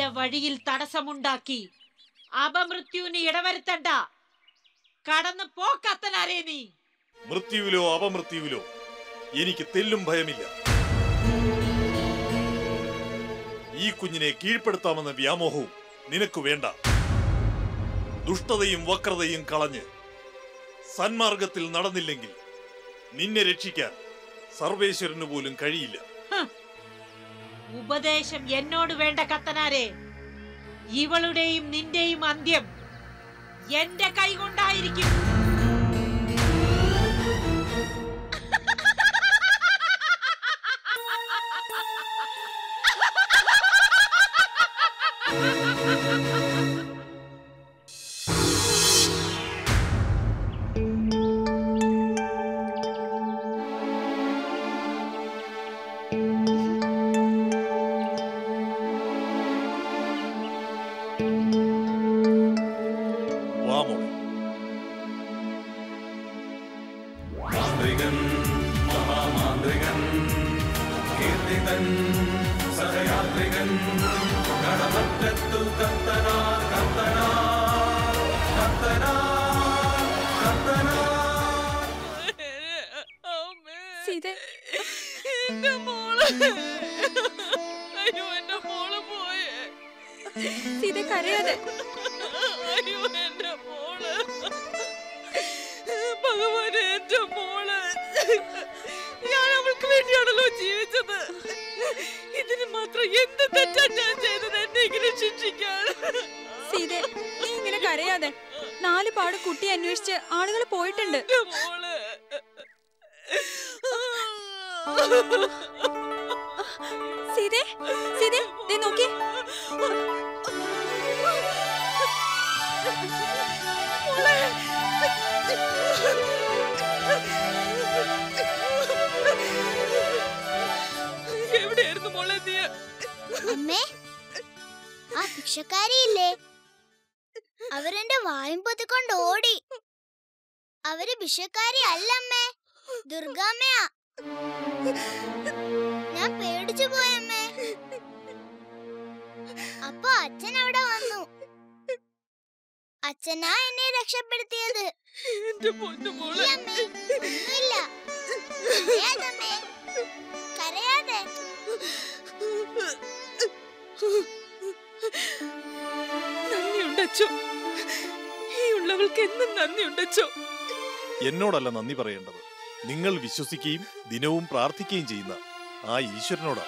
എന്റെ വഴിയിൽ തടസ്സമുണ്ടാക്കി അപമൃത്യുവിന് ഇടവരുത്തണ്ട കടന്നു പോ കത്തനാരേ നീ മൃത്യുവിലോ അപമൃത്യുവിലോ എനിക്ക് തെല്ലും ഭയമില്ല ഈ കുഞ്ഞിനെ കീഴ്പ്പെടുത്താമെന്ന വ്യാമോഹവും നിനക്ക് വേണ്ട ദുഷ്ടതയും വക്രതയും കളഞ്ഞ് സന്മാർഗത്തിൽ നടന്നില്ലെങ്കിൽ നിന്നെ രക്ഷിക്കാൻ സർവേശ്വരന് പോലും കഴിയില്ല ഉപദേശം എന്നോട് വേണ്ട കത്തനാരെ ഇവളുടെയും നിന്റെയും അന്ത്യം എന്റെ കൈകൊണ്ടായിരിക്കും വാ മോളെ മാന്ത്രികൻ മഹാമാന്ത്രികൻ കീർത്തിതൻ സഹയാത്രികൻ കടമറ്റത്തു കത്തനാ കത്തനാ കത്തനാ കത്തനാ സീത എന്റെ മോള് അയ്യോ എന്റെ മോള് പോയേ സീത കരയാതെ അയ്യോ എന്റെ മോള് ഭഗവാനെ എന്റെ മോള് ഞാൻ അവൾക്ക് വേണ്ടിയാണല്ലോ ജീവിച്ചത് ഇതിന് മാത്രം എന്ത് തെറ്റാ ഞാൻ ചെയ്തത് എന്നെ ഇങ്ങനെ ശിക്ഷിക്കാൻ സീത നീ ഇങ്ങനെ കരയാതെ നാല് പാട് കുട്ടി അന്വേഷിച്ച് ആളുകൾ പോയിട്ടുണ്ട് എന്റെ മോള് സീതേ സീതേ ദേ നോക്കി എവിടെയായിരുന്നു മോളെ നീ അമ്മേ ആ ഭിക്ഷക്കാരിയില്ലേ അവരെന്റെ വായും പൊത്തിക്കൊണ്ട് ഓടി അവര് ഭിക്ഷക്കാരി അല്ലമ്മേ ദുർഗാമ്മയാ ഞാൻ പേടിച്ചു പോയമ്മേ അപ്പൊ അച്ഛൻ അവിടെ വന്നു അച്ഛനാ എന്നെ രക്ഷപ്പെടുത്തിയത് എന്റെ പൊന്നു മോളെ ഇല്ല അമ്മേ, ഒന്നുമില്ല കരയാതമ്മേ കരയാതെ നന്ദിയുണ്ടച്ചോ ഈ ഉള്ളവൾക്ക് എന്നും നന്ദിയുണ്ടച്ചോ എന്നോടല്ല നന്ദി പറയേണ്ടത് നിങ്ങൾ വിശ്വസിക്കുകയും ദിനവും പ്രാർത്ഥിക്കുകയും ചെയ്യുന്ന ആ ഈശ്വരനോടാണ്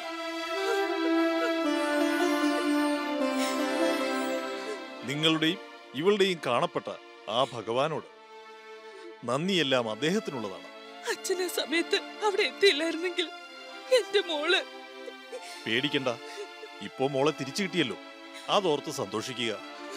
നിങ്ങളുടെയും ഇവളുടെയും കാണപ്പെട്ട ആ ഭഗവാനോട് നന്ദിയെല്ലാം അദ്ദേഹത്തിനുള്ളതാണ് അച്ഛനെ സമയത്ത് അവിടെ എത്തിയില്ലായിരുന്നെങ്കിൽ എന്റെ മോള് പേടിക്കണ്ട ഇപ്പോ മോളെ തിരിച്ചു കിട്ടിയല്ലോ അതോർത്ത് സന്തോഷിക്കുക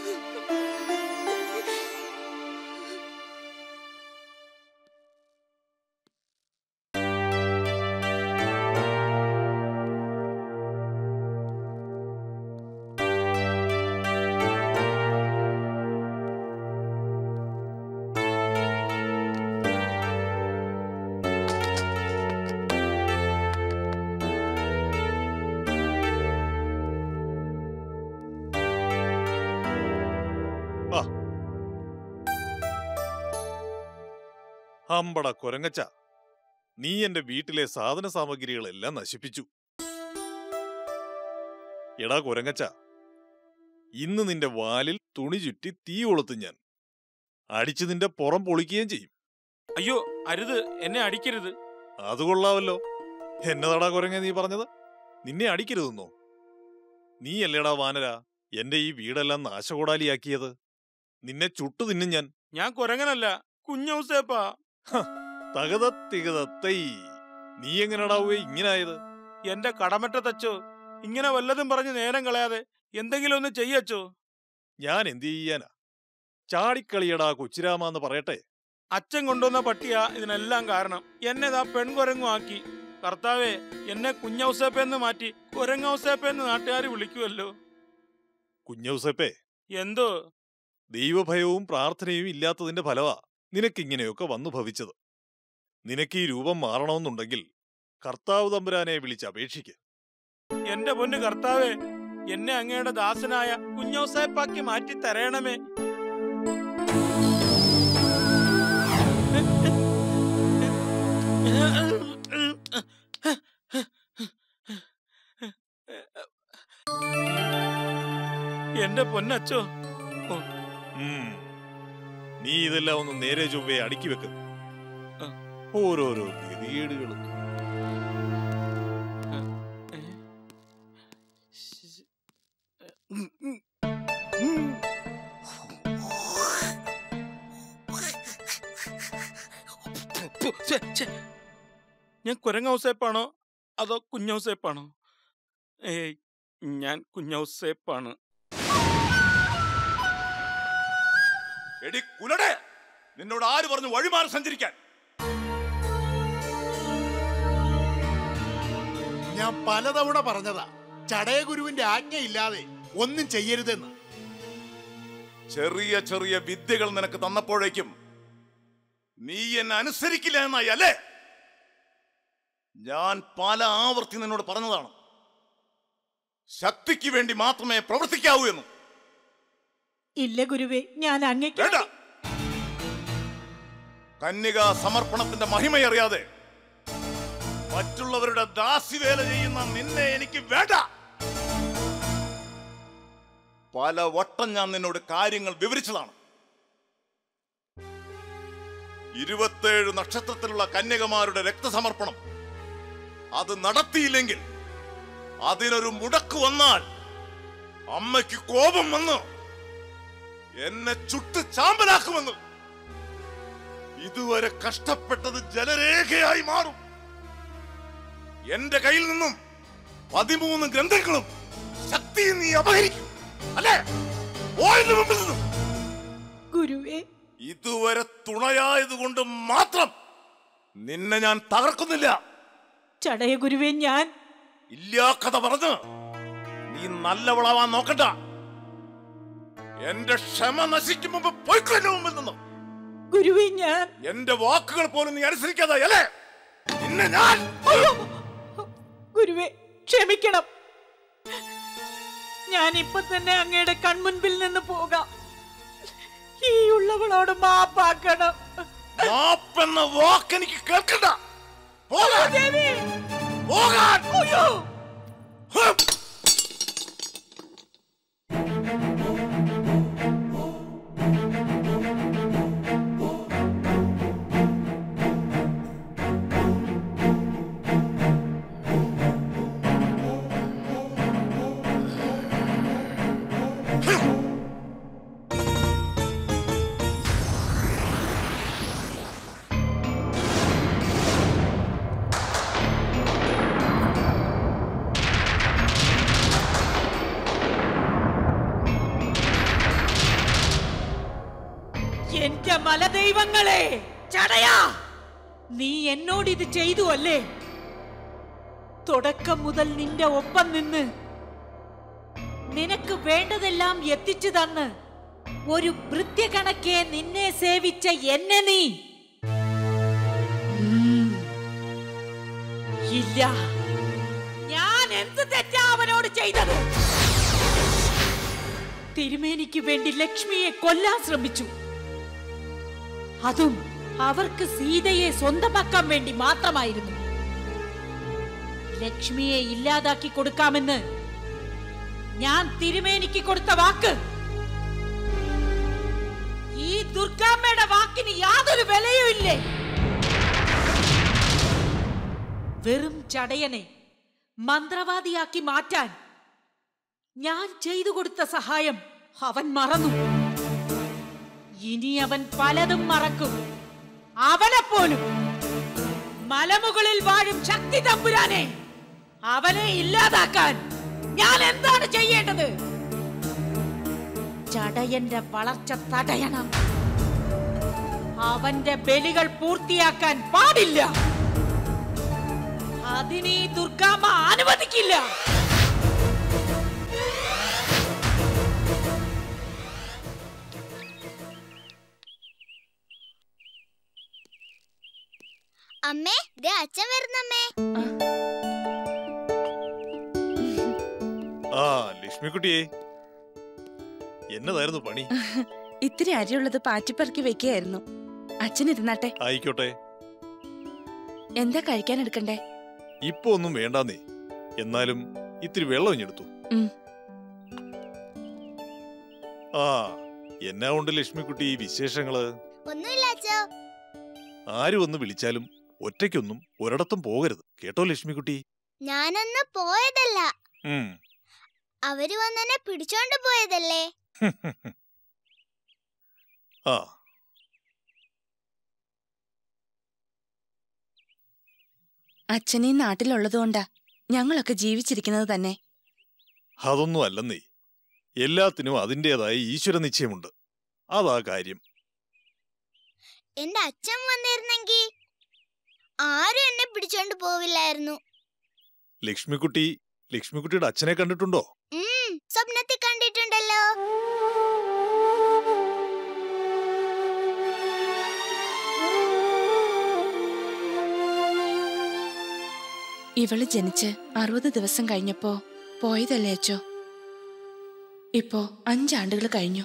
അമ്പട കൊരങ്ങച്ച നീ എന്റെ വീട്ടിലെ സാധന സാമഗ്രികളെല്ലാം നശിപ്പിച്ചു എടാ കൊരങ്ങച്ച ഇന്ന് നിന്റെ വാലിൽ തുണി ചുറ്റി തീ കൊളുത്തും ഞാൻ അടിച്ചു നിന്റെ പുറം പൊളിക്കുകയും ചെയ്യും അയ്യോ അരുത് എന്നെ അടിക്കരുത് അത് കൊള്ളാവല്ലോ എന്നതാടാ കുരങ്ങ നീ പറഞ്ഞത് നിന്നെ അടിക്കരുതെന്നോ നീ അല്ലേടാ വാനര എന്റെ ഈ വീടെല്ലാം നാശകോടാലിയാക്കിയത് നിന്നെ ചുട്ടു തിന്നും ഞാൻ ഞാൻ കുരങ്ങനല്ല കുഞ്ഞൗസേപ്പാ തകതത്തികതത്തൈ നീ എങ്ങനെടാവുകയെ ഇങ്ങനായത് എന്റെ കടമറ്റ തച്ചോ ഇങ്ങനെ വല്ലതും പറഞ്ഞ് നേരം കളയാതെ എന്തെങ്കിലും ഒന്ന് ചെയ്യച്ചോ ഞാൻ എന്ത് ചെയ്യാനാ ചാടിക്കളിയടാ കൊച്ചിരാമാന്ന് പറയട്ടെ അച്ഛൻ കൊണ്ടുവന്ന പട്ടിയാ ഇതിനെല്ലാം കാരണം എന്നെ ദാ പെൺകുരങ്ങു ആക്കി കർത്താവേ എന്നെ കുഞ്ഞൗസേപ്പെന്ന് മാറ്റി കുരങ്ങൗസേപ്പെന്ന് നാട്ടുകാർ വിളിക്കുമല്ലോ കുഞ്ഞൗസപ്പേ എന്തോ ദൈവഭയവും പ്രാർത്ഥനയും ഇല്ലാത്തതിന്റെ ഫലമാ നിനക്കിങ്ങനെയൊക്കെ വന്നു ഭവിച്ചത് നിനക്ക് ഈ രൂപം മാറണമെന്നുണ്ടെങ്കിൽ കർത്താവ് തമ്പുരാനെ വിളിച്ച് അപേക്ഷിക്ക് എന്റെ പൊന്ന് കർത്താവേ എന്നെ അങ്ങയുടെ ദാസനായ കുഞ്ഞോസേപ്പാക്കി മാറ്റി തരയണമേ എന്റെ പൊന്നച്ചോ ഉം. നീ ഇതെല്ലാം ഒന്ന് നേരെ ചൊവ്വേ അടുക്കി വെക്ക് ആ. ഓരോരോ ഗതികേടുകൾ ഛെ, ഛെ. ഞാൻ കുരങ്ങൗസേപ്പാണോ അതോ കുഞ്ഞൗസേപ്പാണോ ഏയ് ഞാൻ കുഞ്ഞൗസേപ്പാണ് എടി കുലടെ നിന്നോട് ആര് പറഞ്ഞു വഴിമാറി സഞ്ചരിക്കാൻ ഞാൻ പലതവണ പറഞ്ഞതാ ചടയഗുരുവിന്റെ ആജ്ഞയില്ലാതെ ഒന്നും ചെയ്യരുതെന്ന് ചെറിയ ചെറിയ വിദ്യകൾ നിനക്ക് തന്നപ്പോഴേക്കും നീ എന്നെ അനുസരിക്കില്ല എന്നായി അല്ലേ ഞാൻ പല ആവർത്തി നിന്നോട് പറഞ്ഞതാണ് ശക്തിക്ക് വേണ്ടി മാത്രമേ പ്രവർത്തിക്കാവൂ എന്ന് ഇല്ല ഗുരുവേ ഞാൻ അങ്ങയ്ക്ക് വേണ്ട കന്യക സമർപ്പണത്തിന്റെ മഹിമയറിയാതെ മറ്റുള്ളവരുടെ ദാസിവേല ചെയ്യുന്ന നിന്നെ എനിക്ക് വേണ്ട പല വട്ടം ഞാൻ നിന്നോട് കാര്യങ്ങൾ വിവരിച്ചതാണ് ഇരുപത്തേഴ് നക്ഷത്രത്തിലുള്ള കന്യകമാരുടെ രക്തസമർപ്പണം അത് നടത്തിയില്ലെങ്കിൽ അതിനൊരു മുടക്ക് വന്നാൽ അമ്മയ്ക്ക് കോപം വന്ന് എന്നെ ചുട്ട് ചാമ്പലാക്കുമെന്ന് ഇതുവരെ കഷ്ടപ്പെട്ടത് ജലരേഖയായി മാറും എന്റെ കയ്യിൽ നിന്നും പതിമൂന്ന് ഗ്രന്ഥങ്ങളും ശക്തിയും നീ അപഹരിക്കും അല്ലേ ഓയുടെ മുമ്പിൽ നിന്നും ഗുരുവേ ഇതുവരെ തുണയായതുകൊണ്ട് മാത്രം നിന്നെ ഞാൻ തകർക്കുന്നില്ല ചടയ ഗുരുവേ ഞാൻ ഇല്ലാ കഥ പറഞ്ഞ് നീ നല്ലവളാവാൻ നോക്കണ്ട എന്റെ ക്ഷമ നശിക്കും മുമ്പ് പോയിക്കോ എന്റെ മുമ്പിൽ നിന്നും ഗുരുവേ ഞാൻ എന്റെ വാക്കുകൾ പോലും നീ അനുസരിക്കാതെ അല്ലേ നിന്നെ ഞാൻ അയ്യോ ഗുരുവേ ക്ഷമിക്കണം ഞാൻ ഇപ്പൊ തന്നെ അങ്ങയുടെ കൺമുൻപിൽ നിന്ന് പോകാം ഈ ഉള്ളവളോട് മാപ്പാക്കണം മാപ്പെന്ന വാക്ക് എനിക്ക് കേൾക്കണ്ട പോകാൻ ദേവി പോകാൻ അയ്യോ ഹും. എന്റെ മലദൈവങ്ങളെ ചടയാ നീ എന്നോട് ഇത് ചെയ്തു അല്ലേ തുടക്കം മുതൽ നിന്റെ ഒപ്പം നിന്ന് നിനക്ക് വേണ്ടതെല്ലാം എത്തിച്ചു തന്ന് ഒരു ഭൃത്യകണക്കെ നിന്നെ സേവിച്ച എന്നെ നീ ഉം. ഇല്ല ഞാൻ എന്ത് തെറ്റാ അവനോട് ചെയ്തത് തിരുമേനിക്ക് വേണ്ടി ലക്ഷ്മിയെ കൊല്ലാൻ ശ്രമിച്ചു അതും അവർക്ക് സീതയെ സ്വന്തമാക്കാൻ വേണ്ടി മാത്രമായിരുന്നു ലക്ഷ്മിയെ ഇല്ലാതാക്കി കൊടുക്കാമെന്ന് ഞാൻ തിരുമേനിക്ക് കൊടുത്ത വാക്ക് ഈ ദുർഗാമ്മയുടെ വാക്കിന് യാതൊരു വിലയും ഇല്ലേ വെറും ചടയനെ മന്ത്രവാദിയാക്കി മാറ്റാൻ ഞാൻ ചെയ്തു കൊടുത്ത സഹായം അവൻ മറന്നു ഇനി അവൻ പലതും മറക്കും അവനെപ്പോലും മലമുകളിൽ വാഴും ശക്തി തമ്പുരാനെ അവനെ ഇല്ലാതാക്കാൻ ഞാൻ എന്താണ് ചെയ്യേണ്ടത് ചടയന്റെ വളർച്ച തടയണം അവന്റെ ബലികൾ പൂർത്തിയാക്കാൻ പാടില്ല അതിനെ ഈ ദുർഗാമ്മ അനുവദിക്കില്ല അമ്മേ ദേ അച്ഛൻ വരുന്നമ്മേ ആ ലക്ഷ്മിക്കുട്ടിയെ എന്നതായിരുന്നു പണി ഇത്തിരി അരിയുള്ളത് പാറ്റിപ്പറക്കി വെക്കുകയായിരുന്നു അച്ഛൻ ഇരുന്നാട്ടെ ആയിക്കോട്ടെ എന്താ കഴിക്കാൻ എടുക്കണ്ടേ ഇപ്പൊ ഒന്നും വേണ്ടാന്നേ എന്നാലും ഇത്തിരി വെള്ളം ഇഞ്ഞെടുത്തു ഉം. ആ എന്നാ ഉണ്ട് ലക്ഷ്മിക്കുട്ടി ഈ വിശേഷങ്ങള് ഒന്നുമില്ല അച്ഛോ ആര് വന്ന് വിളിച്ചാലും ഒറ്റയ്ക്കൊന്നും ഒരിടത്തും പോകരുത് കേട്ടോ ലക്ഷ്മിക്കുട്ടി ഞാനൊന്ന് പോയതല്ല ഉം. അവര് വന്നെന്നെ പിടിച്ചോണ്ട് പോയതല്ലേ ആ അച്ഛൻ ഈ നാട്ടിലുള്ളതുകൊണ്ടാ ഞങ്ങളൊക്കെ ജീവിച്ചിരിക്കുന്നത് തന്നെ അതൊന്നും അല്ലെന്നേ എല്ലാത്തിനും അതിൻ്റെതായ ഈശ്വര നിശ്ചയമുണ്ട് അതാ കാര്യം എന്റെ അച്ഛൻ വന്നിരുന്നെങ്കി ആരും എന്നെ പിടിച്ചോണ്ട് പോവില്ലായിരുന്നു ലക്ഷ്മിക്കുട്ടി ലക്ഷ്മിക്കുട്ടിയുടെ അച്ഛനെ കണ്ടിട്ടുണ്ടോ ഉം സ്വപ്നത്തിൽ കണ്ടിട്ടുണ്ടല്ലോ ഇവള് ജനിച്ച് അറുപത് ദിവസം കഴിഞ്ഞപ്പോ പോയതല്ലേ അച്ചോ ഇപ്പോ അഞ്ചാണ്ടുകൾ കഴിഞ്ഞു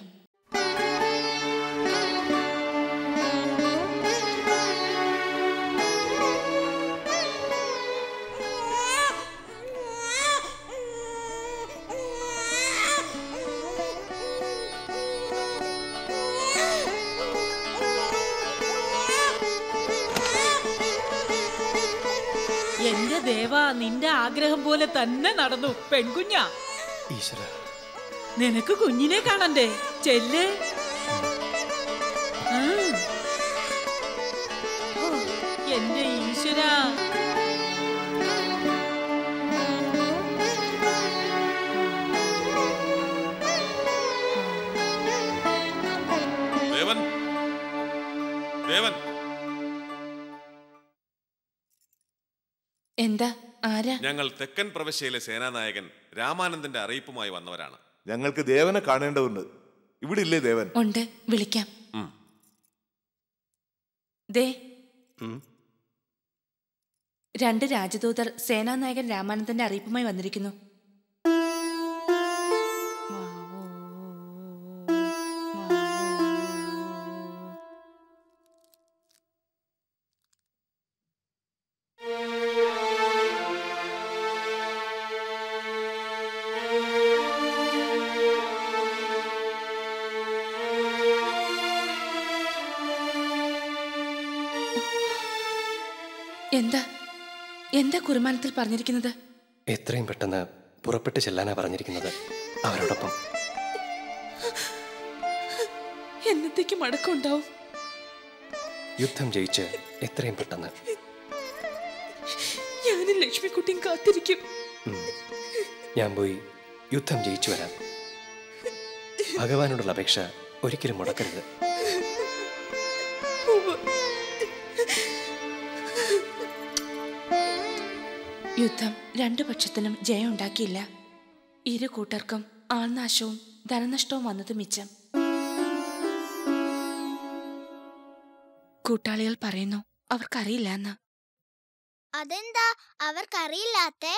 എന്റെ ദേവാ നിന്റെ ആഗ്രഹം പോലെ തന്നെ നടന്നു പെൺകുഞ്ഞാ ഈശ്വര നിനക്ക് കുഞ്ഞിനെ കാണണ്ടേ ചെല്ല് ആ. ഓ, എന്റെ ഈശ്വര ദേവൻ ദേവൻ എന്താ ആരാ ഞങ്ങൾ തെക്കൻ പ്രവിശ്യയിലെ സേനാനായകൻ രാമാനന്ദന്റെ അറിയിപ്പുമായി വന്നവരാണ് ഞങ്ങൾക്ക് ദേവനെ കാണേണ്ടതുണ്ട് ഇവിടെ ഇല്ലേ ദേവൻ ഉണ്ട് വിളിക്കാം ഉം. ദേ ഉം. രണ്ട് രാജദൂതർ സേനാനായകൻ രാമാനന്ദന്റെ അറിയിപ്പുമായി വന്നിരിക്കുന്നു എന്താ എന്താ കുറുമാനത്തിൽ പറഞ്ഞിരിക്കുന്നത് എത്രയും പെട്ടെന്ന് പുറപ്പെട്ട് ചെല്ലാനാ പറഞ്ഞിരിക്കുന്നത് അവരോടൊപ്പം എന്നത്തേക്ക് മടക്കമുണ്ടാവും യുദ്ധം ജയിച്ച് എത്രയും പെട്ടെന്ന് ഞാനും ലക്ഷ്മിക്കുട്ടിയും കാത്തിരിക്കും ഉം. ഞാൻ പോയി യുദ്ധം ജയിച്ചു വരാം ഭഗവാനോടുള്ള അപേക്ഷ ഒരിക്കലും മുടക്കരുത് യുദ്ധം രണ്ടു പക്ഷത്തിനും ജയം ഉണ്ടാക്കിയില്ല ഇരു കൂട്ടർക്കും ആൾനാശവും ധനനഷ്ടവും വന്നത് മിച്ചം കൂട്ടാളികൾ പറയുന്നു അവർക്കറിയില്ല എന്ന് അതെന്താ അവർക്കറിയില്ലാത്തെ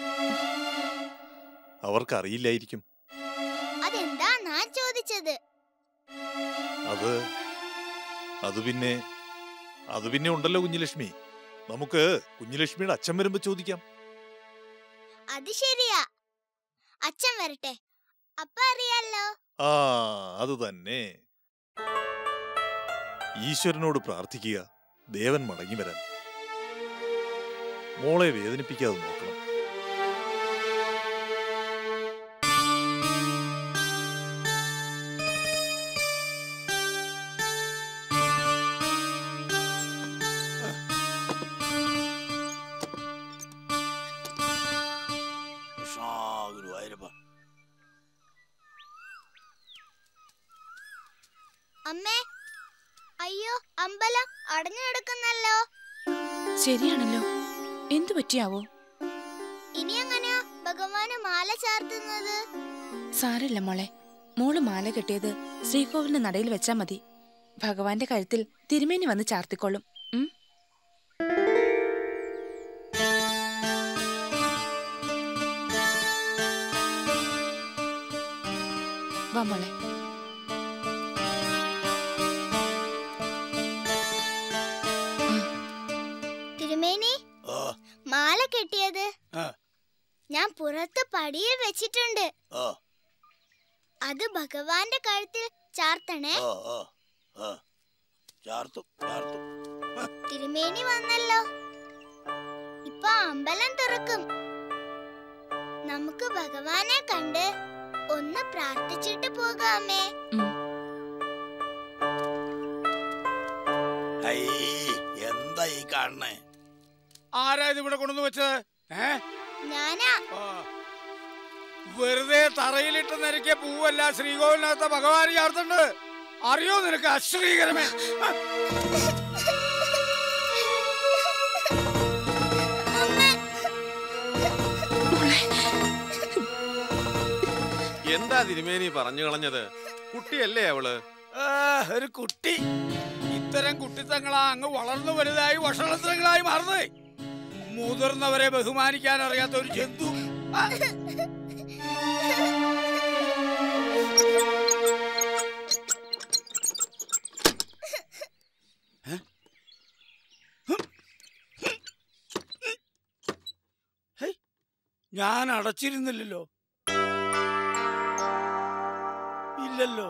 അവർക്കറിയില്ലായിരിക്കും അതെന്താ ഞാൻ ചോദിച്ചത് അത് അത് പിന്നെ അത് പിന്നെ ഉണ്ടല്ലോ കുഞ്ഞുലക്ഷ്മി നമുക്ക് കുഞ്ഞുലക്ഷ്മിയുടെ അച്ഛൻ വരുമ്പോ ചോദിക്കാം അത് ശരിയാ അച്ഛൻ വരട്ടെ അപ്പ അറിയാലോ ആ അത് തന്നെ ഈശ്വരനോട് പ്രാർത്ഥിക്കുക ദേവൻ മടങ്ങി വരാൻ മോളെ വേദനിപ്പിക്കാതെ നോക്കണം അമ്മേ അയ്യോ അമ്പലം അടഞ്ഞു കിടക്കുന്നല്ലോ ശരിയാണല്ലോ എന്തു പറ്റിയാവോ ഇനി എങ്ങനെയാ ഭഗവാന് മാല ചാർത്തുന്നത് സാരമില്ല മോളെ മോള് മാല കെട്ടിയത് ശ്രീകോവിലിന് നടയിൽ വെച്ചാ മതി ഭഗവാന്റെ കഴുത്തിൽ തിരുമേനി വന്ന് ചാർത്തിക്കൊള്ളും ഉം? കെട്ടിയത് ആ. ഞാൻ പുറത്ത് പടിയിൽ വെച്ചിട്ടുണ്ട് ആ അത് ഭഗവാന്റെ കഴുത്തിൽ ചാർത്തണേ ആ ആ ആ ചാർത്തു ചാർത്തു തിരുമേനി വന്നല്ലോ ഇപ്പൊ അമ്പലം തുറക്കും നമുക്ക് ഭഗവാനെ കണ്ട് ഒന്ന് പ്രാർത്ഥിച്ചിട്ട് പോകാമേ ഐ എന്താ ഈ കാണണേ ആരാ ഇത് ഇവിടെ കൊണ്ടുവന്ന് വെച്ചത് ഏ ഞാനാ ആ. വെറുതെ തറയിലിട്ട് നിരക്കിയ പൂവല്ല ശ്രീകോവിലിനകത്ത ഭഗവാൻ ചേർത്തുണ്ട് അറിയോ നിനക്ക് അശ്രീകരമേ ആ. എന്താ തിരുമേനി പറഞ്ഞു കളഞ്ഞത് കുട്ടിയല്ലേ അവള് ആ, ഒരു കുട്ടി ഇത്തരം കുട്ടിത്തങ്ങളാ അങ്ങ് വളർന്നു വലുതായി വഷളത്തങ്ങളായി മാറുന്നത് മുതിർന്നവരെ ബഹുമാനിക്കാൻ അറിയാത്ത ഒരു ജന്തു ആ. ഏ? ഹേയ്, ഞാൻ അടച്ചിരുന്നില്ലല്ലോ ഇല്ലല്ലോ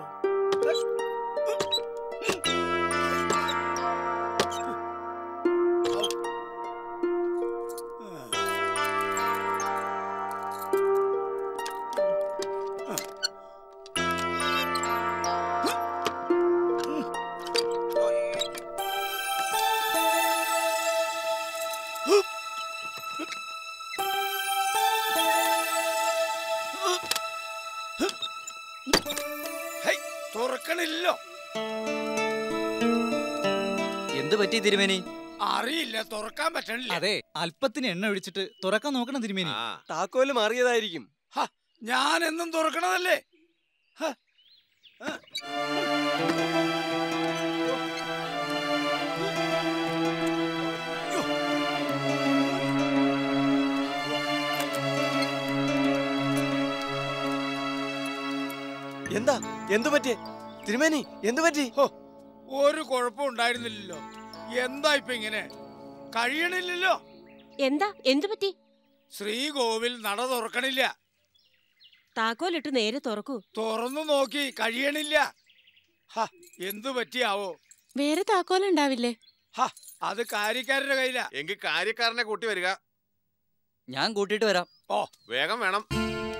ഹേയ്, തുറക്കണില്ലോ എന്ത് പറ്റി തിരുമേനി അറിയില്ല തുറക്കാൻ പറ്റണില്ല അതെ അല്പത്തിന് എണ്ണ ഒഴിച്ചിട്ട് തുറക്കാൻ നോക്കണം തിരുമേനി താക്കോല് മാറിയതായിരിക്കും ഹ, ഞാൻ എന്നും തുറക്കണതല്ലേ ഹ, ആ. എന്താ എന്തു പറ്റി തിരുമേനി എന്തു പറ്റി ഹോ, ഒരു കുഴപ്പം ഉണ്ടായിരുന്നില്ലല്ലോ എന്താ ഇപ്പൊ ഇങ്ങനെ കഴിയണില്ലല്ലോ എന്താ എന്തു പറ്റി ശ്രീകോവിൽ നട തുറക്കണില്ല താക്കോലിട്ട് നേരെ തുറക്കൂ തുറന്നു നോക്കി കഴിയണില്ല ഹ, എന്തു പറ്റിയാവോ വേറെ താക്കോലുണ്ടാവില്ലേ ഹ, അത് കാര്യക്കാരുടെ കയ്യിലാ എങ്കിൽ കാര്യക്കാരനെ കൂട്ടി വരിക ഞാൻ കൂട്ടിയിട്ട് വരാം ഓ വേഗം വേണം